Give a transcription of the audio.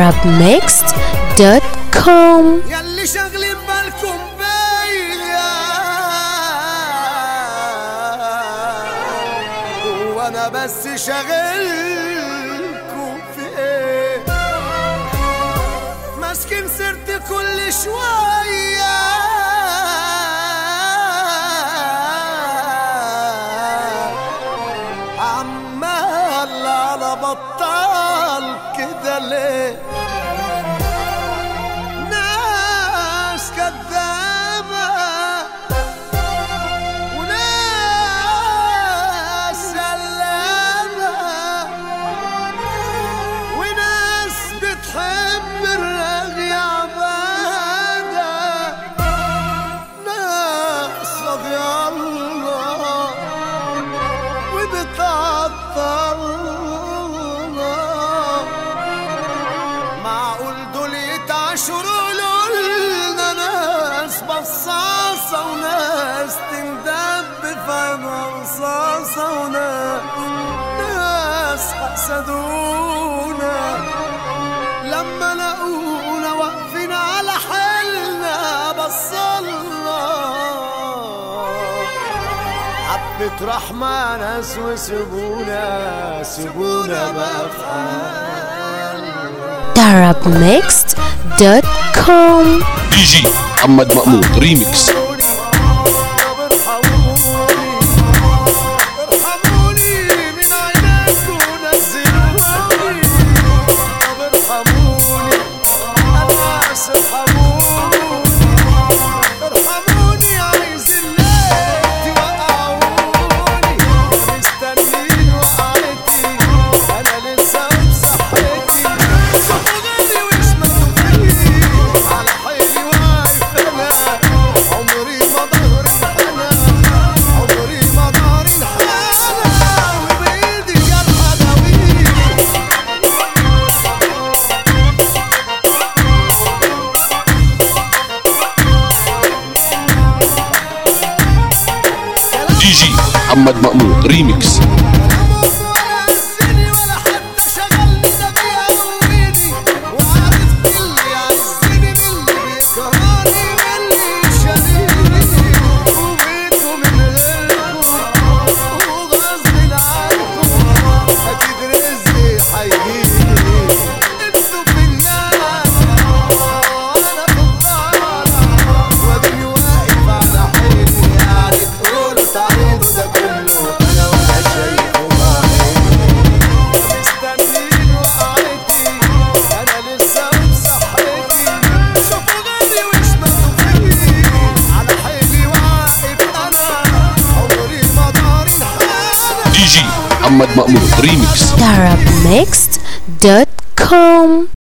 arabmixed.com ياللي شاغلين بالكم بيا وانا بس شاغلكم في ايه ماسكين سرت كل شويه عمال على بطال كده ليه ناس كذابة وناس سلامة وناس بتحب الرغي عبادة ناس رضي الله وبتعطلنا معقول دول يتعشروا لنا ناس بصاصة وناس تندب في رصاصة وناس ناس حسدونا لما لقونا واقفين على حالنا بصلنا حبة رحمة ناس وسيبونا سيبونا بقى في حالنا arabmixed.com دي جي محمد مأمون ريميكس طب ارحموني ارحموني من عينيكم نزلوني طب ارحموني انا اسف ارحموني ارحموني عايز الليل توقعوني مستنيين وقعتي انا لسه بصحتي شوفوا غالي وش مكتوبين على حيلي واقف انا عمري ما ظهر انحنى عمري ما ظهر انحنى وبايدي جرح داويه دي جي محمد مأمون ريميكس ولا هزني ولا حتى شغلني ده بيقويني وعرفت اللي يعزني من اللي بيكرهني من اللي يشاريني وبيكم من غيركم وغصب عنكم اكيد رزقي هيجيني انتوا في الناس وانا في الطالع واديني واقف على حيلي يعني تقولوا تعيدوا ده كله انا ولا شايفه بعيني مستنيين وقعتي انا لسه بصحتي شوفوا غيري وش مكتوبين على حيلي واقف انا عمري ما دار انحنى دي جي محمد مأمون ريميكس arabmixed.com